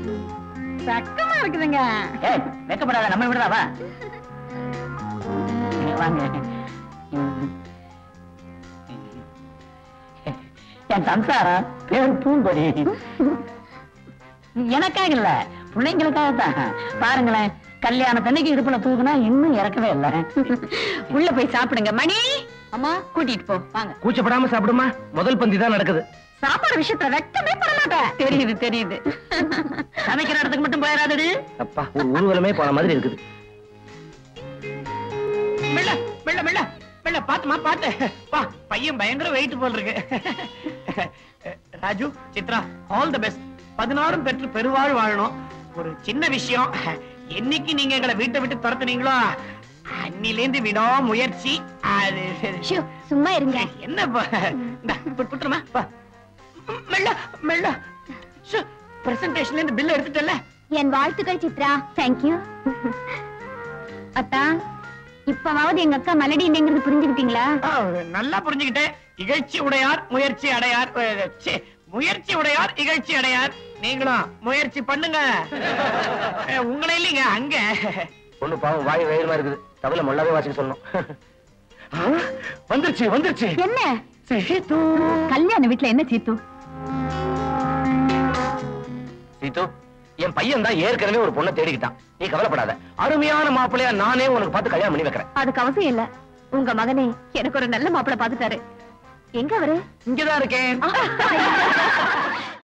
சக்கமா இருக்குதுங்க ஏய் வெக்கப்படாத நம்ம விடுறா வா வாங்க என் சம்சாரம் பேர் பூங்கொடி எனக்காக இல்ல பிள்ளைங்களுக்காக தான் பாருங்களேன் கல்யாணத்தன்னைக்கு இடுப்புல தூக்குனா இன்னும் இறக்கவே இல்ல உள்ள போய் சாப்பிடுங்க மணி அம்மா கூட்டிட்டு போ வாங்க கூச்சப்படாம சாப்பிடுமா முதல் பந்தி தான் நடக்குது சாப்பாடு விஷயத்துல வெட்டமே பண்ண மாட்டேன் தெரியுது தெரியுது சமைக்கிற இடத்துக்கு மட்டும் போயிடாதடி அப்பா ஒரு ஊர்வலமே போன மாதிரி இருக்குது மெல்ல மெல்ல மெல்ல மெல்ல பாத்துமா பாத்து வா பையன் பயங்கர வெயிட் போல் இருக்கு Raju Chitra all the best பதினாறும் பெற்று பெருவாழ் வாழணும் ஒரு சின்ன விஷயம் என்னைக்கு நீங்க எங்களை வீட்டை விட்டு துரத்துனீங்களோ அன்னிலேந்து விடா முயற்சி அது சும்மா இருங்க என்ன புட்டுமா மெல்ல மெல்ல பிரசன்டேஷன்ல இருந்து பில் எடுத்துட்டல என் வாழ்த்துக்கள் சித்ரா தேங்க்யூ அத்தா இப்பவாவது எங்க அக்கா மலடி என்னங்கிறது புரிஞ்சுக்கிட்டீங்களா ஆ, நல்லா புரிஞ்சுக்கிட்டேன் இகழ்ச்சி உடையார் முயற்சி அடையார் அஹ், ச்சே, முயற்சி உடையார் இகழ்ச்சி அடையார் நீங்களும் முயற்சி பண்ணுங்க அஹ், உங்களை இல்லைங்க அங்க பொண்ணு பாவம் வாய் வேகமா இருக்குது தவிர மொல்லாவே வாசிக்க சொன்னோம் ஆ, வந்துருச்சு வந்துருச்சு என்ன சீத்து கல்யாண வீட்டுல என்ன சீத்து சீத்து என் பையன் தான் ஏற்கனவே ஒரு பொண்ணை தேடிக்கிட்டான் நீ கவலைப்படாத அருமையான மாப்பிள்ளையா நானே உனக்கு பார்த்து கல்யாணம் பண்ணி வைக்கிறேன் அதுக்கு அவசியம் இல்ல உங்க மகனே எனக்கு ஒரு நல்ல மாப்பிளை பாத்துட்டாரு எங்க அவரு இங்கதான் இருக்கேன்